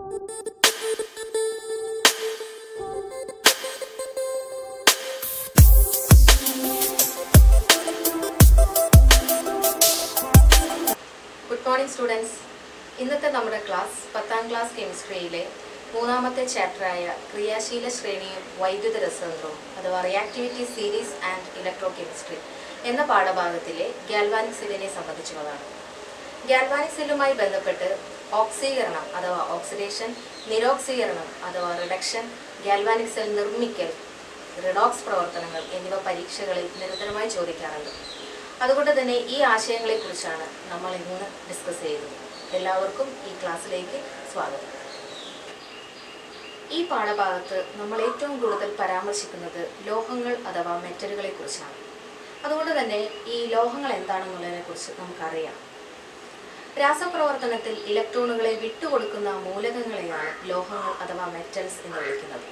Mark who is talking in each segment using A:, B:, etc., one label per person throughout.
A: good morning students ഇന്നത്തെ നമ്മുടെ class പത്താം ക്ലാസ് കെമിസ്ട്രിയിലെ മൂന്നാമത്തെ ചാപ്റ്ററായ ക്രിയാശീല ശ്രേണിയും വൈദ്യുത രസതന്ത്രവും അഥവാ reactivity series and electrochemistry എന്ന പാഠഭാഗത്തിലെ ഗാൽവാനിക് സെല്ലിനെ സംബന്ധിച്ചുള്ളതാണ് ഗാൽവാനിക് സെല്ലുമായി ബന്ധപ്പെട്ട് ഓക്സീകരണം അഥവാ ഓക്സിഡേഷൻ നിരോക്സീകരണം അഥവാ റിഡക്ഷൻ ഗാൽവാനിക് സെൽ നിർമ്മിക്കൽ റിഡോക്സ് പ്രവർത്തനങ്ങൾ എന്നിവ പരീക്ഷകളിൽ നിരന്തരമായി ചോദിക്കാറുണ്ട് അതുകൊണ്ട് തന്നെ ഈ ആശയങ്ങളെക്കുറിച്ചാണ് നമ്മൾ ഇന്ന് ഡിസ്കസ് ചെയ്യുന്നത് എല്ലാവർക്കും ഈ ക്ലാസ്സിലേക്ക് സ്വാഗതം ഈ പാഠഭാഗത്ത് നമ്മൾ ഏറ്റവും കൂടുതൽ പരാമർശിക്കുന്നത് ലോഹങ്ങൾ അഥവാ മെറ്റലുകളെ കുറിച്ചാണ് അതുകൊണ്ട് തന്നെ ഈ ലോഹങ്ങൾ എന്താണെന്നുള്ളതിനെ കുറിച്ച് നമുക്കറിയാം രാസപ്രവർത്തനത്തിൽ ഇലക്ട്രോണുകളെ വിട്ടുകൊടുക്കുന്ന മൂലകങ്ങളെയാണ് ലോഹങ്ങൾ അഥവാ മെറ്റൽസ് എന്ന് വിളിക്കുന്നത്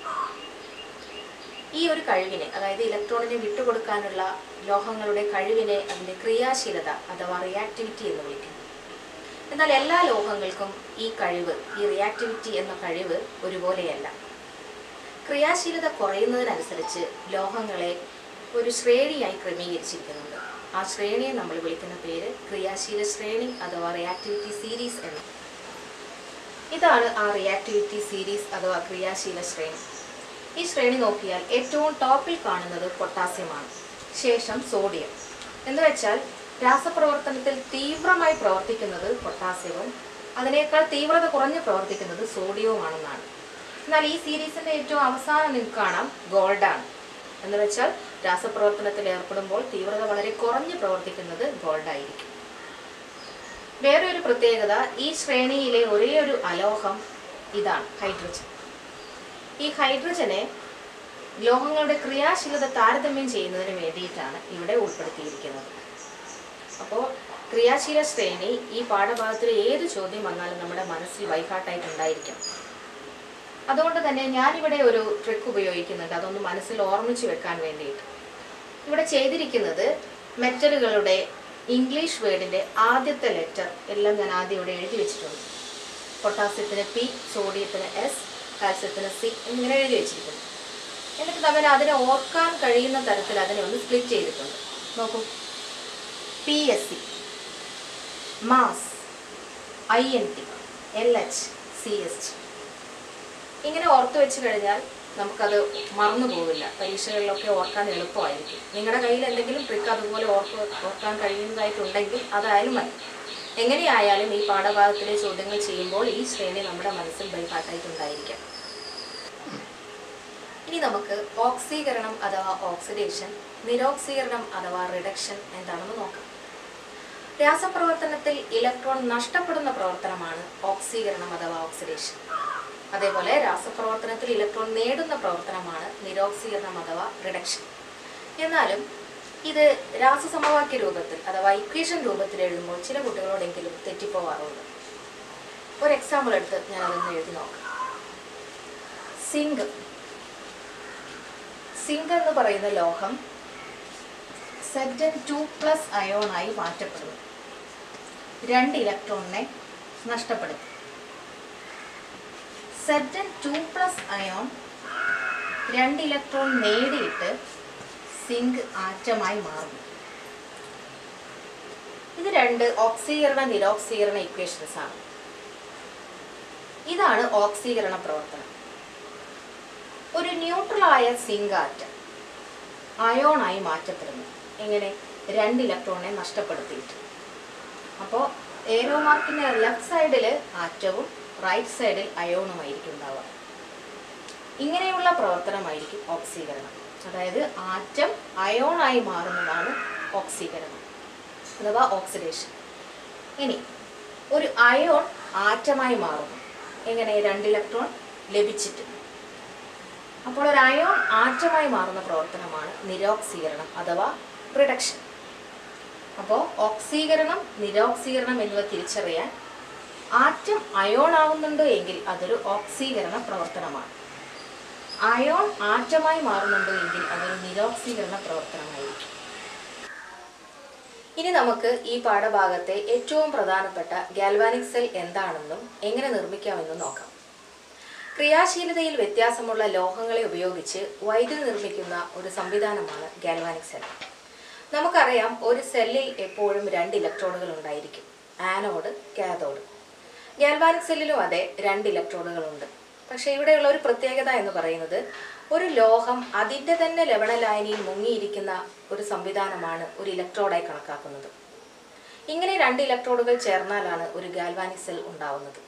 A: ഈ ഒരു കഴിവിനെ അതായത് ഇലക്ട്രോണിനെ വിട്ടുകൊടുക്കാനുള്ള ലോഹങ്ങളുടെ കഴിവിനെ അതിൻ്റെ ക്രിയാശീലത അഥവാ റിയാക്ടിവിറ്റി എന്ന് വിളിക്കുന്നു എന്നാൽ എല്ലാ ലോഹങ്ങൾക്കും ഈ കഴിവ് ഈ റിയാക്ടിവിറ്റി എന്ന കഴിവ് ഒരുപോലെയല്ല ക്രിയാശീലത കുറയുന്നതിനനുസരിച്ച് ലോഹങ്ങളെ ഒരു ശ്രേണിയായി ക്രമീകരിച്ചിരിക്കുന്നുണ്ട് ആ ശ്രേണിയെ നമ്മൾ വിളിക്കുന്ന പേര് ക്രിയാശീല ശ്രേണി അഥവാ റിയാക്ടിവിറ്റി സീരീസ് എന്ന് ഇതാണ് ആ റിയാക്ടിവിറ്റി സീരീസ് അഥവാ ക്രിയാശീല ശ്രേണി ഈ ശ്രേണി നോക്കിയാൽ ഏറ്റവും ടോപ്പിൽ കാണുന്നത് പൊട്ടാസ്യമാണ് ശേഷം സോഡിയം എന്ന് വെച്ചാൽ രാസപ്രവർത്തനത്തിൽ തീവ്രമായി പ്രവർത്തിക്കുന്നത് പൊട്ടാസ്യവും അതിനേക്കാൾ തീവ്രത കുറഞ്ഞ് പ്രവർത്തിക്കുന്നത് സോഡിയവുമാണെന്നാണ് എന്നാൽ ഈ സീരീസിന്റെ ഏറ്റവും അവസാനം നിങ്ങൾക്ക് കാണാം ഗോൾഡാണ് എന്ന് വെച്ചാൽ രാസപ്രവർത്തനത്തിൽ ഏർപ്പെടുമ്പോൾ തീവ്രത വളരെ കുറഞ്ഞ് പ്രവർത്തിക്കുന്നത് ഗോൾഡായിരിക്കും വേറെ ഒരു പ്രത്യേകത ഈ ശ്രേണിയിലെ ഒരേ ഒരു അലോഹം ഇതാണ് ഹൈഡ്രജൻ ഈ ഹൈഡ്രജനെ ലോഹങ്ങളുടെ ക്രിയാശീലത താരതമ്യം ചെയ്യുന്നതിന് വേണ്ടിയിട്ടാണ് ഇവിടെ ഉൾപ്പെടുത്തിയിരിക്കുന്നത് അപ്പോൾ ക്രിയാശീല ശ്രേണി ഈ പാഠഭാഗത്തിൽ ഏത് ചോദ്യം വന്നാലും നമ്മുടെ മനസ്സിൽ വൈകാട്ടായിട്ടുണ്ടായിരിക്കും അതുകൊണ്ട് തന്നെ ഞാനിവിടെ ഒരു ട്രിക്ക് ഉപയോഗിക്കുന്നുണ്ട് അതൊന്ന് മനസ്സിൽ ഓർമ്മിച്ച് വെക്കാൻ വേണ്ടിയിട്ട് ഇവിടെ ചെയ്തിരിക്കുന്നത് മെറ്റലുകളുടെ ഇംഗ്ലീഷ് വേർഡിൻ്റെ ആദ്യത്തെ ലെറ്റർ എല്ലാം ഞാൻ ആദ്യം ഇവിടെ എഴുതി വെച്ചിട്ടുണ്ട് പൊട്ടാസ്യത്തിന് പി സോഡിയത്തിന് എസ് കാൽസ്യത്തിന് സി എന്നിങ്ങനെ എഴുതി വെച്ചിരിക്കുന്നു എന്നിട്ട് നമ്മൾ അതിനെ ഓർക്കാൻ കഴിയുന്ന തരത്തിൽ അതിനെ ഒന്ന് സ്പ്ലിറ്റ് ചെയ്തിട്ടുണ്ട് നോക്കൂ P S C mass I N T L H C S T ഇങ്ങനെ ഓർത്ത് വെച്ച് കഴിഞ്ഞാൽ നമുക്കത് മറന്നു പോവില്ല പരീക്ഷകളിലൊക്കെ ഓർക്കാൻ എളുപ്പമായിരിക്കും നിങ്ങളുടെ കയ്യിൽ എന്തെങ്കിലും ട്രിക്ക് അതുപോലെ ഓർക്ക് ഓർക്കാൻ കഴിയുന്നതായിട്ടുണ്ടെങ്കിൽ അതായാലും മതി എങ്ങനെയായാലും ഈ പാഠഭാഗത്തിലെ ചോദ്യങ്ങൾ ചെയ്യുമ്പോൾ ഈ ശ്രേണി നമ്മുടെ മനസ്സിൽ ബൈഹാട്ടായിട്ടുണ്ടായിരിക്കാം ഇനി നമുക്ക് ഓക്സീകരണം അഥവാ ഓക്സിഡേഷൻ നിരോക്സീകരണം അഥവാ റിഡക്ഷൻ എന്താണെന്ന് നോക്കാം രാസപ്രവർത്തനത്തിൽ ഇലക്ട്രോൺ നഷ്ടപ്പെടുന്ന പ്രവർത്തനമാണ് ഓക്സീകരണം അഥവാ ഓക്സിഡേഷൻ അതേപോലെ രാസപ്രവർത്തനത്തിൽ ഇലക്ട്രോൺ നേടുന്ന പ്രവർത്തനമാണ് നിരോക്സീകരണം അഥവാ റിഡക്ഷൻ എന്നാലും ഇത് രാസസമവാക്യ രൂപത്തിൽ അഥവാ ഇക്വേഷൻ രൂപത്തിൽ എഴുതുമ്പോൾ ചില കുട്ടികളോടെങ്കിലും തെറ്റിപ്പോവാറുണ്ട് ഒരു എക്സാമ്പിൾ എടുത്ത് ഞാൻ അതൊന്ന് എഴുതി നോക്കാം സിങ്ക് സിങ്ക് എന്ന് പറയുന്ന ലോഹം സെഡൻ ടു പ്ലസ് അയോണായി മാറ്റപ്പെടുന്നു രണ്ട് ഇലക്ട്രോണിനെ നഷ്ടപ്പെടുത്തി സെഡൻ ടു പ്ലസ് അയോൺ രണ്ട് ഇലക്ട്രോൺ നേടിയിട്ട് സിങ്ക് ആറ്റമായി മാറുന്നു ഇത് രണ്ട് ഓക്സീകരണ നിരോക്സീകരണ ഇക്വേഷൻസ് ആണ് ഇതാണ് ഓക്സീകരണ പ്രവർത്തനം ഒരു ന്യൂട്രലായ സിങ്ക് ആറ്റം അയോണായി മാറ്റപ്പെടുന്നു എങ്ങനെ രണ്ട് ഇലക്ട്രോണിനെ നഷ്ടപ്പെടുത്തിയിട്ട് അപ്പോൾ ഏരോ മാർക്കിന്റെ ലെഫ്റ്റ് സൈഡിൽ ആറ്റവും റൈറ്റ് സൈഡിൽ അയോണുമായിരിക്കും ഉണ്ടാവുക ഇങ്ങനെയുള്ള പ്രവർത്തനമായിരിക്കും ഓക്സീകരണം അതായത് ആറ്റം അയോണായി മാറുന്നതാണ് ഓക്സീകരണം അഥവാ ഓക്സിഡേഷൻ ഇനി ഒരു അയോൺ ആറ്റമായി മാറുന്നു എങ്ങനെ രണ്ട് ഇലക്ട്രോൺ ലഭിച്ചിട്ട് അപ്പോൾ ഒരു അയോൺ ആറ്റമായി മാറുന്ന പ്രവർത്തനമാണ് നിരോക്സീകരണം അഥവാ റിഡക്ഷൻ അപ്പോൾ ഓക്സീകരണം നിരോക്സീകരണം എന്നിവ തിരിച്ചറിയാൻ ആറ്റം അയോൺ ആവുന്നുണ്ടോ എങ്കിൽ അതൊരു ഓക്സീകരണ പ്രവർത്തനമാണ് അയോൺ ആറ്റമായി മാറുന്നുണ്ടോ എങ്കിൽ അതൊരു നിരോക്സീകരണ പ്രവർത്തനമായിരിക്കും ഇനി നമുക്ക് ഈ പാഠഭാഗത്തെ ഏറ്റവും പ്രധാനപ്പെട്ട ഗാൽവാനിക് സെൽ എന്താണെന്നും എങ്ങനെ നിർമ്മിക്കാമെന്നും നോക്കാം ക്രിയാശീലതയിൽ വ്യത്യാസമുള്ള ലോഹങ്ങളെ ഉപയോഗിച്ച് വൈദ്യുതി നിർമ്മിക്കുന്ന ഒരു സംവിധാനമാണ് ഗാൽവാനിക് സെൽ നമുക്കറിയാം ഒരു സെല്ലിൽ എപ്പോഴും രണ്ട് ഇലക്ട്രോഡുകൾ ഉണ്ടായിരിക്കും ആനോഡ് കാഥോഡ് ഗാൽവാനിക് സെല്ലിലും അതെ രണ്ട് ഇലക്ട്രോഡുകളുണ്ട് പക്ഷേ ഇവിടെയുള്ള ഒരു പ്രത്യേകത എന്ന് പറയുന്നത് ഒരു ലോഹം അതിൻ്റെ തന്നെ ലവണലായനിയിൽ മുങ്ങിയിരിക്കുന്ന ഒരു സംവിധാനമാണ് ഒരു ഇലക്ട്രോഡായി കണക്കാക്കുന്നത് ഇങ്ങനെ രണ്ട് ഇലക്ട്രോഡുകൾ ചേർന്നാലാണ് ഒരു ഗാൽവാനിക് സെൽ ഉണ്ടാവുന്നത്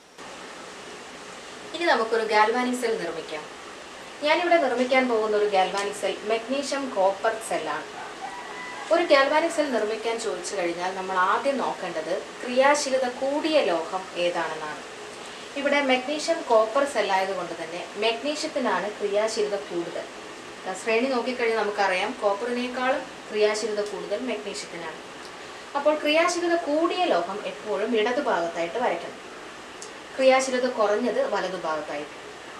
A: ഇനി നമുക്കൊരു ഗാൽവാനിക് സെൽ നിർമ്മിക്കാം ഞാനിവിടെ നിർമ്മിക്കാൻ പോകുന്ന ഒരു ഗാൽവാനിക് സെൽ മെഗ്നീഷ്യം കോപ്പർ സെല്ലാണ് ഒരു ഗാൽവാനിക് സെൽ നിർമ്മിക്കാൻ ചോദിച്ചു കഴിഞ്ഞാൽ നമ്മൾ ആദ്യം നോക്കേണ്ടത് ക്രിയാശീലത കൂടിയ ലോഹം ഏതാണെന്നാണ് ഇവിടെ മെഗ്നീഷ്യം കോപ്പർ സെൽ ആയതുകൊണ്ട് തന്നെ മെഗ്നീഷ്യത്തിനാണ് ക്രിയാശീലത കൂടുതൽ ദാ ശ്രേണി നോക്കിക്കഴിഞ്ഞാൽ നമുക്കറിയാം കോപ്പറിനേക്കാളും ക്രിയാശീലത കൂടുതൽ മെഗ്നീഷ്യത്തിനാണ് അപ്പോൾ ക്രിയാശീലത കൂടിയ ലോഹം എപ്പോഴും ഇടതുഭാഗത്തായിട്ട് വരയ്ക്കണം ക്രിയാശീലത കുറഞ്ഞത് വലതുഭാഗത്തായിട്ട്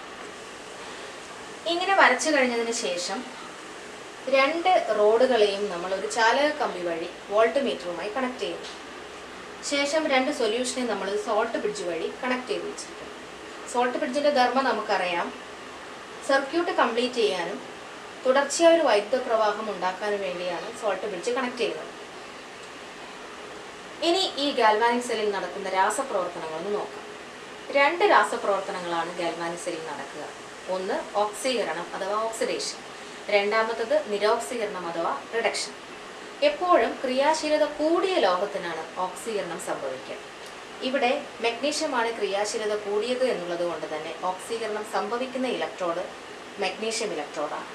A: ഇങ്ങനെ വരച്ചു കഴിഞ്ഞതിന് ശേഷം രണ്ട് റോഡുകളെയും നമ്മൾ ഒരു ചാലക കമ്പി വഴി വോൾട്ട് മീറ്ററുമായി കണക്ട് ചെയ്യുന്നു ശേഷം രണ്ട് സൊല്യൂഷനെ നമ്മൾ സോൾട്ട് ബ്രിഡ്ജ് വഴി കണക്ട് ചെയ്ത് വെച്ചിരിക്കും സോൾട്ട് ബ്രിഡ്ജിന്റെ ധർമ്മം നമുക്കറിയാം സർക്യൂട്ട് കംപ്ലീറ്റ് ചെയ്യാനും തുടർച്ചയായ ഒരു വൈദ്യുത പ്രവാഹം ഉണ്ടാക്കാനും വേണ്ടിയാണ് സോൾട്ട് ബ്രിഡ്ജ് കണക്ട് ചെയ്യുന്നത് ഇനി ഈ ഗാൽവാനിക് സെല്ലിൽ നടക്കുന്ന രാസപ്രവർത്തനങ്ങളൊന്ന് നോക്കാം രണ്ട് രാസപ്രവർത്തനങ്ങളാണ് ഗാൽവാനിക് സെല്ലിൽ നടക്കുക ഒന്ന് ഓക്സീകരണം അഥവാ ഓക്സിഡേഷൻ രണ്ടാമത്തത് നിരോക്സീകരണം അഥവാ റിഡക്ഷൻ എപ്പോഴും ക്രിയാശീലത കൂടിയ ലോഹത്തിനാണ് ഓക്സീകരണം സംഭവിക്കുക ഇവിടെ മെഗ്നീഷ്യമാണ് ക്രിയാശീലത കൂടിയത് എന്നുള്ളത് കൊണ്ട് തന്നെ ഓക്സീകരണം സംഭവിക്കുന്ന ഇലക്ട്രോഡ് മെഗ്നീഷ്യം ഇലക്ട്രോഡാണ്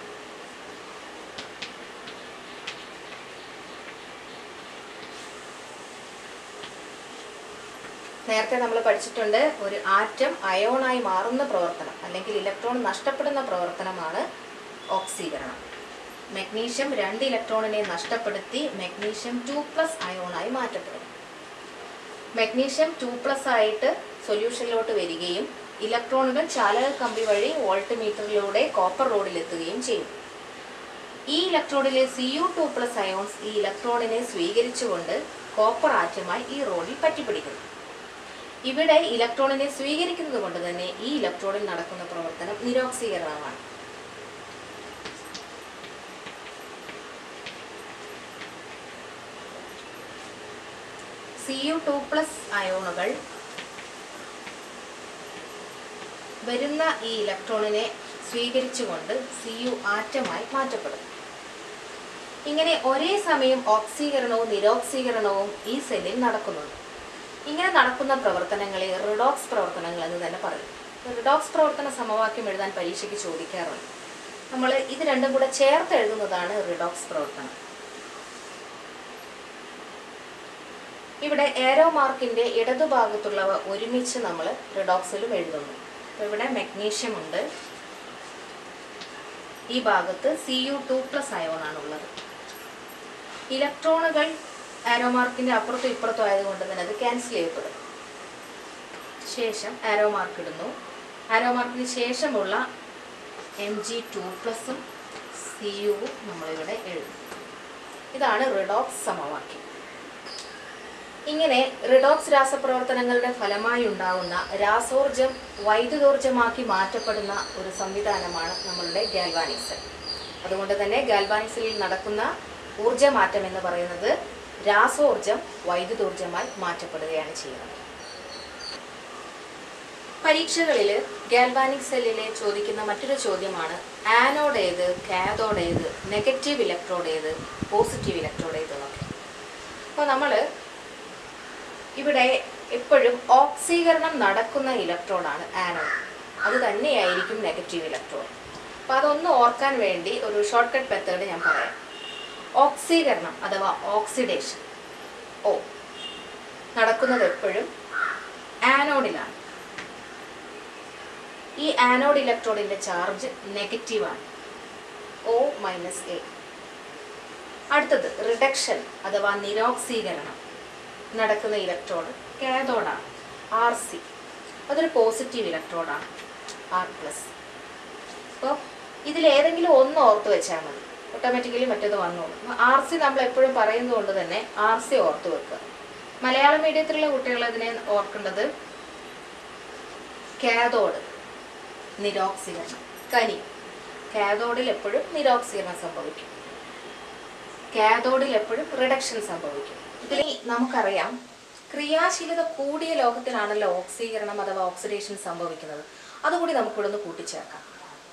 A: നേരത്തെ നമ്മൾ പഠിച്ചിട്ടുണ്ട് ഒരു ആറ്റം അയോണായി മാറുന്ന പ്രവർത്തനം അല്ലെങ്കിൽ ഇലക്ട്രോൺ നഷ്ടപ്പെടുന്ന പ്രവർത്തനമാണ് ഓക്സീകരണം മെഗ്നീഷ്യം രണ്ട് ഇലക്ട്രോണിനെ നഷ്ടപ്പെടുത്തി മെഗ്നീഷ്യം ടു പ്ലസ് അയോണായി മാറ്റപ്പെടും മെഗ്നീഷ്യം ടു പ്ലസ് ആയിട്ട് സൊല്യൂഷനിലോട്ട് വരികയും ഇലക്ട്രോണുകൾ ചാലക കമ്പി വഴി വോൾട്ട് മീറ്ററിലൂടെ കോപ്പർ റോഡിലെത്തുകയും ചെയ്യും ഈ ഇലക്ട്രോണിലെ C U two plus ions ഈ ഇലക്ട്രോണിനെ സ്വീകരിച്ചുകൊണ്ട് കോപ്പർ ആറ്റമായി ഈ റോഡിൽ പറ്റിപ്പിടിക്കുന്നു ഇവിടെ ഇലക്ട്രോണിനെ സ്വീകരിക്കുന്നത് കൊണ്ട് തന്നെ ഈ ഇലക്ട്രോണിൽ നടക്കുന്ന പ്രവർത്തനം നിരോക്സീകരണമാണ് സി യു ടു പ്ലസ് അയോണുകൾ വരുന്ന ഈ ഇലക്ട്രോണിനെ സ്വീകരിച്ചുകൊണ്ട് സി യു ആറ്റമായി മാറ്റപ്പെടും ഇങ്ങനെ ഒരേ സമയം ഓക്സീകരണവും നിരോക്സീകരണവും ഈ സെല്ലിൽ നടക്കുന്നുണ്ട് ഇങ്ങനെ നടക്കുന്ന പ്രവർത്തനങ്ങളെ റിഡോക്സ് പ്രവർത്തനങ്ങൾ എന്ന് തന്നെ പറയും റിഡോക്സ് പ്രവർത്തന സമവാക്യം എഴുതാൻ പരീക്ഷയ്ക്ക് ചോദിക്കാറുണ്ട് നമ്മൾ ഇത് രണ്ടും കൂടെ ചേർത്ത് എഴുതുന്നതാണ് റിഡോക്സ് പ്രവർത്തനം ഇവിടെ ഏരോ മാർക്കിന്റെ ഇടതുഭാഗത്തുള്ളവ ഒരുമിച്ച് നമ്മൾ റിഡോക്സിലും എഴുതുന്നു അപ്പോൾ ഇവിടെ മെഗ്നീഷ്യം ഉണ്ട് ഈ ഭാഗത്ത് C U two plus ion ആണുള്ളത് ഇലക്ട്രോണുകൾ ആരോ മാർക്കിന്റെ അപ്പുറത്തും ഇപ്പുറത്തും ആയതുകൊണ്ട് തന്നെ അത് ക്യാൻസൽ ചെയ്യപ്പെടും ശേഷം ആരോ മാർക്ക് ഇടുന്നു ആരോ മാർക്കിന് ശേഷമുള്ള എം ജി ടു പ്ലസും സി യുവും നമ്മളിവിടെ എഴുതും ഇതാണ് റിഡോക്സ് സമവാക്യം ഇങ്ങനെ റിഡോക്സ് രാസപ്രവർത്തനങ്ങളുടെ ഫലമായി ഉണ്ടാകുന്ന രാസോർജം വൈദ്യുതോർജമാക്കി മാറ്റപ്പെടുന്ന ഒരു സംവിധാനമാണ് നമ്മളുടെ ഗാൽവാനിക് സെൽ അതുകൊണ്ട് തന്നെ ഗാൽവാനിക് സെല്ലിൽ നടക്കുന്ന ഊർജ്ജമാറ്റം എന്ന് പറയുന്നത് രാസോർജം വൈദ്യുതോർജമായി മാറ്റപ്പെടുകയാണ് ചെയ്യുന്നത് പരീക്ഷകളിൽ ഗാൽവാനിക് സെല്ലിലെ ചോദിക്കുന്ന മറ്റൊരു ചോദ്യമാണ് ആനോഡ് ഏത് കാഥോഡ് ഏത് നെഗറ്റീവ് ഇലക്ട്രോഡ് ഏത് പോസിറ്റീവ് ഇലക്ട്രോഡ് ഏത് എന്നൊക്കെ അപ്പോൾ നമ്മൾ ഇവിടെ എപ്പോഴും ഓക്സീകരണം നടക്കുന്ന ഇലക്ട്രോഡാണ് ആനോഡ് അത് തന്നെയായിരിക്കും നെഗറ്റീവ് ഇലക്ട്രോഡ് അപ്പോൾ അതൊന്ന് ഓർക്കാൻ വേണ്ടി ഒരു ഷോർട്ട് കട്ട് മെത്തേഡ് ഞാൻ പറയാം ഓക്സീകരണം അഥവാ ഓക്സിഡേഷൻ ഓ നടക്കുന്നത് എപ്പോഴും ആനോഡിലാണ് ഈ ആനോഡ് ഇലക്ട്രോഡിന്റെ ചാർജ് നെഗറ്റീവാണ് ഒ മൈനസ് എ അടുത്തത് റിഡക്ഷൻ അഥവാ നിരോക്സീകരണം നടക്കുന്ന ഇലക്ട്രോഡ് കാഥോഡാണ് ആർ സി അതൊരു പോസിറ്റീവ് ഇലക്ട്രോഡാണ് ആർ പ്ലസ് അപ്പോൾ ഇതിലേതെങ്കിലും ഒന്ന് ഓർത്ത് വെച്ചാൽ മതി ഓട്ടോമാറ്റിക്കലി മറ്റേത് വന്നോളും ആർ സി നമ്മൾ എപ്പോഴും പറയുന്നതുകൊണ്ട് തന്നെ ആർ സി ഓർത്ത് വെക്കുക മലയാളം മീഡിയത്തിലുള്ള കുട്ടികൾ ഇതിനെ ഓർക്കേണ്ടത് കാഥോഡ് നിരോക്സീകരണം കനി കാഥോഡിൽ എപ്പോഴും നിരോക്സീകരണം സംഭവിക്കും കാഥോഡിൽ എപ്പോഴും റിഡക്ഷൻ സംഭവിക്കും ഇതിൽ നമുക്കറിയാം ക്രിയാശീലത കൂടിയ ലോകത്തിലാണല്ലോ ഓക്സീകരണം അഥവാ ഓക്സിഡേഷൻ സംഭവിക്കുന്നത് അതുകൂടി നമുക്കിവിടെ ഒന്ന് കൂട്ടിച്ചേർക്കാം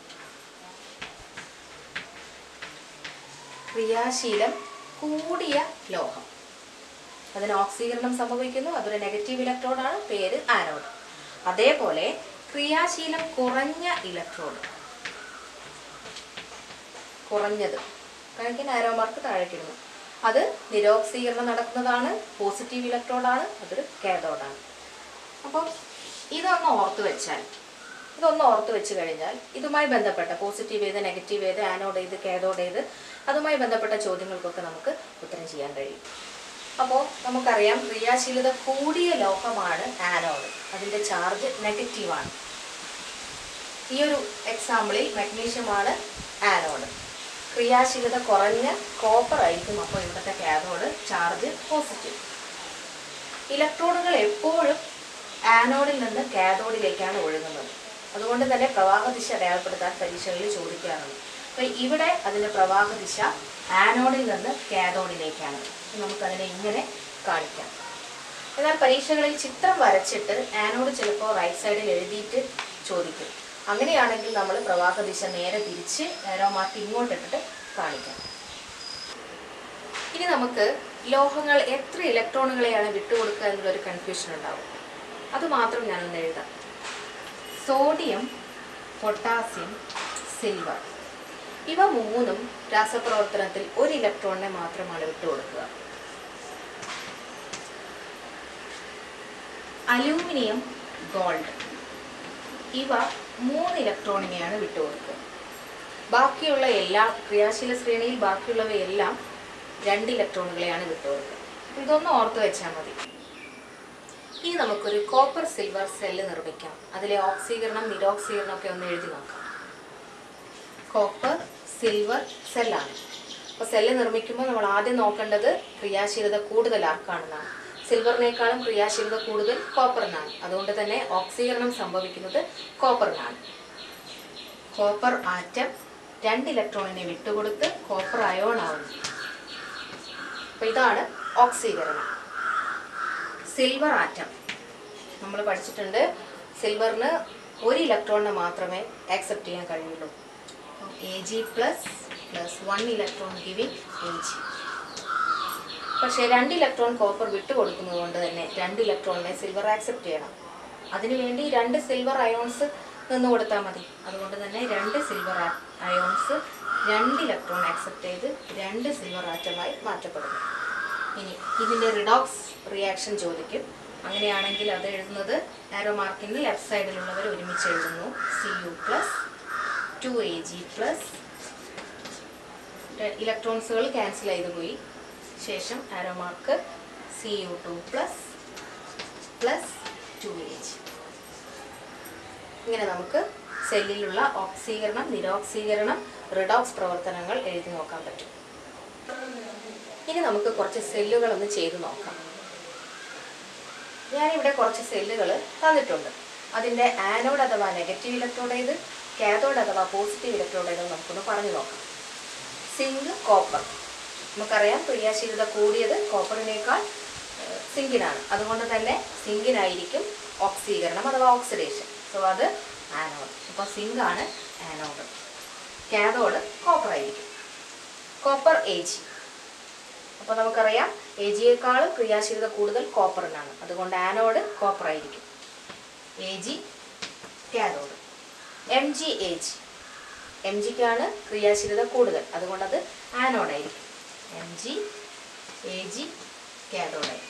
A: ക്രിയാശീലം കൂടിയ ലോഹം അതിന് ഓക്സീകരണം സംഭവിക്കുന്നു അതൊരു നെഗറ്റീവ് ഇലക്ട്രോഡാണ് പേര് ആനോഡ് അതേപോലെ ക്രിയാശീലം കുറഞ്ഞ ഇലക്ട്രോഡ് കുറഞ്ഞത് കാണിക്കാൻ ആരോ മാർക്ക് താഴേക്കിടുന്നു അത് നിരോക്സീകരണം നടക്കുന്നതാണ് പോസിറ്റീവ് ഇലക്ട്രോഡാണ് അതൊരു കാഥോഡാണ് അപ്പം ഇതൊന്ന് ഓർത്ത് വെച്ചാൽ ഇതൊന്ന് ഓർത്ത് വെച്ച് കഴിഞ്ഞാൽ ഇതുമായി ബന്ധപ്പെട്ട പോസിറ്റീവ് ഏത് നെഗറ്റീവ് ഏത് ആനോഡ് ഏത് കാഥോഡ് ഏത് അതുമായി ബന്ധപ്പെട്ട ചോദ്യങ്ങൾക്കൊക്കെ നമുക്ക് ഉത്തരം ചെയ്യാൻ കഴിയും അപ്പോൾ നമുക്കറിയാം ക്രിയാശീലത കൂടിയ ലോഹമാണ് ആനോഡ് അതിൻ്റെ ചാർജ് നെഗറ്റീവാണ് ഈ ഒരു എക്സാമ്പിളിൽ മഗ്നീഷ്യമാണ് ആനോഡ് ക്രിയാശീലത കുറഞ്ഞ കോപ്പർ ആയിരിക്കും അപ്പോൾ ഇവിടുത്തെ കാഥോഡ് ചാർജ് പോസിറ്റീവ് ഇലക്ട്രോണുകൾ എപ്പോഴും ആനോഡിൽ നിന്ന് കാഥോഡിലേക്കാണ് ഒഴുകുന്നത് അതുകൊണ്ട് തന്നെ പ്രവാഹ ദിശ അടയാളപ്പെടുത്താൻ പരീക്ഷകളിൽ ചോദിക്കാറുണ്ട് അപ്പോൾ ഇവിടെ അതിൻ്റെ പ്രവാഹ ദിശ ആനോഡിൽ നിന്ന് കാഥോഡിലേക്കാണ് നമുക്കതിനെ ഇങ്ങനെ കാണിക്കാം എന്നാൽ പരീക്ഷകളിൽ ചിത്രം വരച്ചിട്ട് ആനോഡ് ചിലപ്പോൾ റൈറ്റ് സൈഡിൽ എഴുതിയിട്ട് ചോദിക്കും അങ്ങനെയാണെങ്കിൽ നമ്മൾ പ്രവാഹ ദിശ നേരെ തിരിച്ച് ആരോ മാർക്ക് ഇങ്ങോട്ടിട്ടിട്ട് കാണിക്കാം ഇനി നമുക്ക് ലോഹങ്ങൾ എത്ര ഇലക്ട്രോണുകളെയാണ് വിട്ടുകൊടുക്കുക എന്നുള്ളൊരു കൺഫ്യൂഷൻ ഉണ്ടാവും അത് മാത്രം ഞാനൊന്ന് എഴുതാം സോഡിയം പൊട്ടാസ്യം സിൽവർ ഇവ മൂന്നും രാസപ്രവർത്തനത്തിൽ ഒരു ഇലക്ട്രോണിനെ മാത്രമാണ് വിട്ടുകൊടുക്കുക അലൂമിനിയം ഗോൾഡ് ഇവ മൂന്ന് ഇലക്ട്രോണിനെയാണ് വിട്ടുകൊടുക്കുക ബാക്കിയുള്ള എല്ലാ ക്രിയാശീല ശ്രേണിയിൽ ബാക്കിയുള്ളവയെല്ലാം രണ്ട് ഇലക്ട്രോണുകളെയാണ് വിട്ടുകൊടുക്കുക ഇതൊന്ന് ഓർത്ത് വെച്ചാൽ മതി ഇനി നമുക്കൊരു കോപ്പർ സിൽവർ സെല്ല് നിർമ്മിക്കാം അതിലെ ഓക്സീകരണം നിരോക്സീകരണം ഒക്കെ ഒന്ന് എഴുതി നോക്കാം കോപ്പർ സിൽവർ സെല്ലാണ് അപ്പോൾ സെല്ല് നിർമ്മിക്കുമ്പോൾ നമ്മൾ ആദ്യം നോക്കേണ്ടത് ക്രിയാശീലത കൂടുതൽ ആർക്കാണെന്നാണ് സിൽവറിനേക്കാളും ക്രിയാശീലത കൂടുതൽ കോപ്പറിനാണ് അതുകൊണ്ട് തന്നെ ഓക്സീകരണം സംഭവിക്കുന്നത് കോപ്പറിനാണ് കോപ്പർ ആറ്റം രണ്ട് ഇലക്ട്രോണിനെ വിട്ടുകൊടുത്ത് കോപ്പർ അയോൺ ആവുന്നു അപ്പോൾ ഇതാണ് ഓക്സീകരണം സിൽവർ ആറ്റം നമ്മൾ പഠിച്ചിട്ടുണ്ട് സിൽവറിന് ഒരു ഇലക്ട്രോണിനെ മാത്രമേ ആക്സെപ്റ്റ് ചെയ്യാൻ കഴിയുള്ളൂ A G plus plus one electron giving A G പക്ഷേ രണ്ട് ഇലക്ട്രോൺ കോപ്പർ വിട്ടുകൊടുക്കുന്നത് കൊണ്ട് തന്നെ രണ്ട് ഇലക്ട്രോണിനെ സിൽവർ ആക്സെപ്റ്റ് ചെയ്യണം അതിനുവേണ്ടി രണ്ട് സിൽവർ അയോൺസ് നിന്ന് കൊടുത്താൽ മതി അതുകൊണ്ട് തന്നെ രണ്ട് സിൽവർ അയോൺസ് രണ്ട് ഇലക്ട്രോൺ ആക്സെപ്റ്റ് ചെയ്ത് രണ്ട് സിൽവർ ആറ്റമായി മാറ്റപ്പെടുന്നു ഇനി ഇതിൻ്റെ റിഡോക്സ് റിയാക്ഷൻ ചോദിക്കും അങ്ങനെയാണെങ്കിൽ അത് എഴുതുന്നത് ആരോ മാർക്കിൻ്റെ ലെഫ്റ്റ് സൈഡിലുള്ളവർ ഒരുമിച്ച് എഴുതുന്നു C U plus two A G plus ഇലക്ട്രോൺസുകൾ ക്യാൻസൽ ചെയ്ത് പോയി ശേഷം arrow mark C U two plus plus two A G ഇങ്ങനെ നമുക്ക് സെല്ലിലുള്ള ഓക്സീകരണം നിരോക്സീകരണം റിഡോക്സ് പ്രവർത്തനങ്ങൾ എഴുതി നോക്കാൻ പറ്റും ഇനി നമുക്ക് കുറച്ച് സെല്ലുകൾ ഒന്ന് ചെയ്തു നോക്കാം ഞാനിവിടെ കുറച്ച് സെല്ലുകൾ തന്നിട്ടുണ്ട് അതിൻ്റെ ആനോഡ് അഥവാ നെഗറ്റീവ് ഇലക്ട്രോഡ് ഏത് കാഥോഡ് അഥവാ പോസിറ്റീവ് ഇലക്ട്രോഡ് ഏത് നമുക്കൊന്ന് പറഞ്ഞു നോക്കാം സിങ്ക് കോപ്പർ നമുക്കറിയാം ക്രിയാശീലത കൂടിയത് കോപ്പറിനേക്കാൾ ഏഹ്, സിങ്കിനാണ് അതുകൊണ്ട് തന്നെ സിങ്കിനായിരിക്കും ഓക്സീകരണം അഥവാ ഓക്സിഡേഷൻ സോ അത് ആനോഡ് അപ്പോൾ സിങ്ക് ആണ് ആനോഡ് കാഥോഡ് കോപ്പർ ആയിരിക്കും കോപ്പർ എ ജി അപ്പോൾ നമുക്കറിയാം എ ജിയേക്കാളും ക്രിയാശീലത കൂടുതൽ കോപ്പറിനാണ് അതുകൊണ്ട് ആനോഡ് കോപ്പർ ആയിരിക്കും A G cathode M G A G M ജിക്കാണ് ക്രിയാശീലത കൂടുതൽ അതുകൊണ്ട് അത് ആനോഡായിരിക്കും എം ജി എ ജി കാഥോഡായിരിക്കും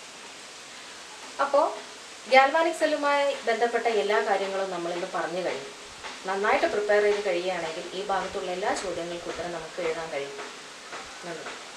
A: അപ്പോൾ ഗാൽവാനിക് സെല്ലുമായി ബന്ധപ്പെട്ട എല്ലാ കാര്യങ്ങളും നമ്മളിന്ന് പറഞ്ഞു കഴിഞ്ഞു നന്നായിട്ട് പ്രിപ്പയർ ചെയ്ത് കഴിയുകയാണെങ്കിൽ ഈ ഭാഗത്തുള്ള എല്ലാ ചോദ്യങ്ങൾക്കും ഉത്തരം നമുക്ക് എഴുതാൻ കഴിയും നന്ദി